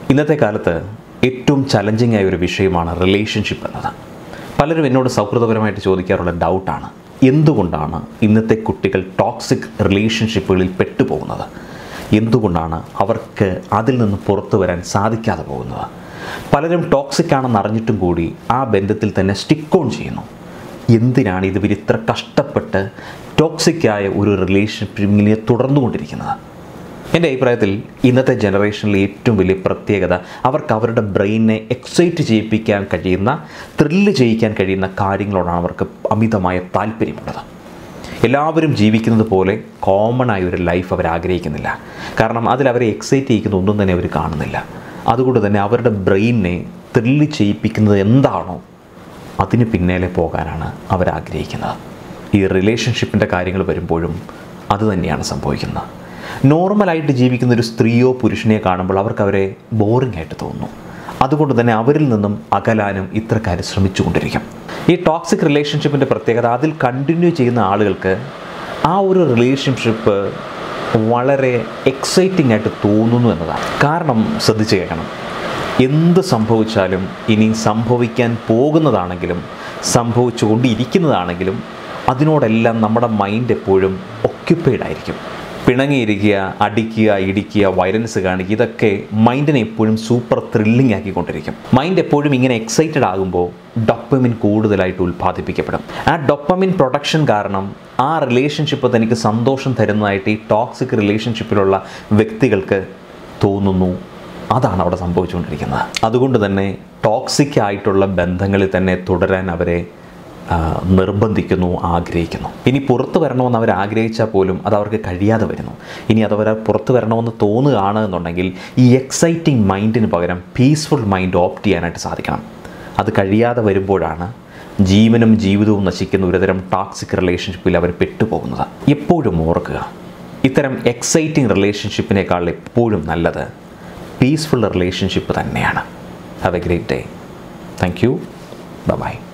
ഇന്നത്തെ കാലത്ത് ഏറ്റവും ചലഞ്ചിങ് ആയ ഒരു വിഷയമാണ് റിലേഷൻഷിപ്പ് എന്നത് പലരും എന്നോട് സൗഹൃദപരമായിട്ട് ചോദിക്കാറുള്ള ഡൗട്ടാണ് എന്തുകൊണ്ടാണ് ഇന്നത്തെ കുട്ടികൾ ടോക്സിക് റിലേഷൻഷിപ്പുകളിൽ പെട്ടുപോകുന്നത് എന്തുകൊണ്ടാണ് അവർക്ക് അതിൽ നിന്ന് പുറത്തു വരാൻ സാധിക്കാതെ പോകുന്നത് പലരും ടോക്സിക് ആണെന്ന് അറിഞ്ഞിട്ടും കൂടി ആ ബന്ധത്തിൽ തന്നെ സ്റ്റിക്ക് ഓൺ ചെയ്യുന്നു എന്തിനാണ് ഇതുവർ ഇത്ര കഷ്ടപ്പെട്ട് ടോക്സിക്കായ ഒരു റിലേഷൻഷിപ്പിനെ തുടർന്നുകൊണ്ടിരിക്കുന്നത് എൻ്റെ അഭിപ്രായത്തിൽ ഇന്നത്തെ ജനറേഷനിലെ ഏറ്റവും വലിയ പ്രത്യേകത അവർക്ക് അവരുടെ ബ്രെയിനെ എക്സൈറ്റ് ചെയ്യിപ്പിക്കാൻ കഴിയുന്ന ത്രില്ല് ചെയ്യിക്കാൻ കഴിയുന്ന കാര്യങ്ങളോടാണ് അവർക്ക് അമിതമായ താല്പര്യമുള്ളത് എല്ലാവരും ജീവിക്കുന്നത് പോലെ കോമൺ ആയ ഒരു ലൈഫ് അവർ ആഗ്രഹിക്കുന്നില്ല കാരണം അതിൽ അവരെ എക്സൈറ്റ് ചെയ്യിക്കുന്ന ഒന്നും തന്നെ അവർ കാണുന്നില്ല അതുകൊണ്ട് തന്നെ അവരുടെ ബ്രെയിനെ ത്രില്ല് ചെയ്യിപ്പിക്കുന്നത് എന്താണോ അതിന് പിന്നാലെ പോകാനാണ് അവർ ആഗ്രഹിക്കുന്നത് ഈ റിലേഷൻഷിപ്പിൻ്റെ കാര്യങ്ങൾ വരുമ്പോഴും അത് തന്നെയാണ് സംഭവിക്കുന്നത് നോർമലായിട്ട് ജീവിക്കുന്ന ഒരു സ്ത്രീയോ പുരുഷനെയോ കാണുമ്പോൾ അവർക്ക് അവരെ ബോറിംഗ് ആയിട്ട് തോന്നുന്നു അതുകൊണ്ട് തന്നെ അവരിൽ നിന്നും അകലാനും ഇത്തരക്കാർ ശ്രമിച്ചുകൊണ്ടിരിക്കും ഈ ടോക്സിക് റിലേഷൻഷിപ്പിൻ്റെ പ്രത്യേകത അതിൽ കണ്ടിന്യൂ ചെയ്യുന്ന ആളുകൾക്ക് ആ ഒരു റിലേഷൻഷിപ്പ് വളരെ എക്സൈറ്റിംഗ് ആയിട്ട് തോന്നുന്നു എന്നതാണ് കാരണം ശ്രദ്ധിച്ച് കേൾക്കണം എന്ത് സംഭവിച്ചാലും ഇനി സംഭവിക്കാൻ പോകുന്നതാണെങ്കിലും സംഭവിച്ചുകൊണ്ടിരിക്കുന്നതാണെങ്കിലും അതിനോടെല്ലാം നമ്മുടെ മൈൻഡ് എപ്പോഴും ഒക്യുപ്പൈഡ് ആയിരിക്കും പിണങ്ങിയിരിക്കുക അടിക്കുക ഇടിക്കുക വയലൻസ് കാണിക്കുക ഇതൊക്കെ മൈൻഡിനെ എപ്പോഴും സൂപ്പർ ത്രില്ലിംഗ് ആക്കിക്കൊണ്ടിരിക്കും മൈൻഡ് എപ്പോഴും ഇങ്ങനെ എക്സൈറ്റഡ് ആകുമ്പോൾ ഡൊപ്പമിൻ കൂടുതലായിട്ട് ഉൽപ്പാദിപ്പിക്കപ്പെടും ആ ഡൊപ്പമിൻ പ്രൊഡക്ഷൻ കാരണം ആ റിലേഷൻഷിപ്പ് തനിക്ക് സന്തോഷം തരുന്നതായിട്ട് ഈ ടോക്സിക് റിലേഷൻഷിപ്പിലുള്ള വ്യക്തികൾക്ക് തോന്നുന്നു അതാണ് അവിടെ സംഭവിച്ചുകൊണ്ടിരിക്കുന്നത് അതുകൊണ്ട് തന്നെ ടോക്സിക് ആയിട്ടുള്ള ബന്ധങ്ങളിൽ തന്നെ തുടരാൻ അവരെ ആ, നിർബന്ധിക്കുന്നു ആഗ്രഹിക്കുന്നു ഇനി പുറത്ത് വരണമെന്ന് അവർ ആഗ്രഹിച്ചാൽ പോലും അത് അവർക്ക് കഴിയാതെ വരുന്നു ഇനി അത് അവർ പുറത്ത് വരണമെന്ന് തോന്നുകയാണ് എന്നുണ്ടെങ്കിൽ ഈ എക്സൈറ്റിംഗ് മൈൻഡിന് പകരം പീസ്ഫുൾ മൈൻഡ് ഓപ്റ്റ് ചെയ്യാനായിട്ട് സാധിക്കണം അത് കഴിയാതെ വരുമ്പോഴാണ് ജീവനും ജീവിതവും നശിക്കുന്ന ഒരുതരം ടോക്സിക് റിലേഷൻഷിപ്പിൽ അവർ പെട്ടുപോകുന്നത് എപ്പോഴും ഓർക്കുക ഇത്തരം എക്സൈറ്റിംഗ് റിലേഷൻഷിപ്പിനേക്കാൾ എപ്പോഴും നല്ലത് പീസ്ഫുൾ റിലേഷൻഷിപ്പ് തന്നെയാണ് have a great day thank you by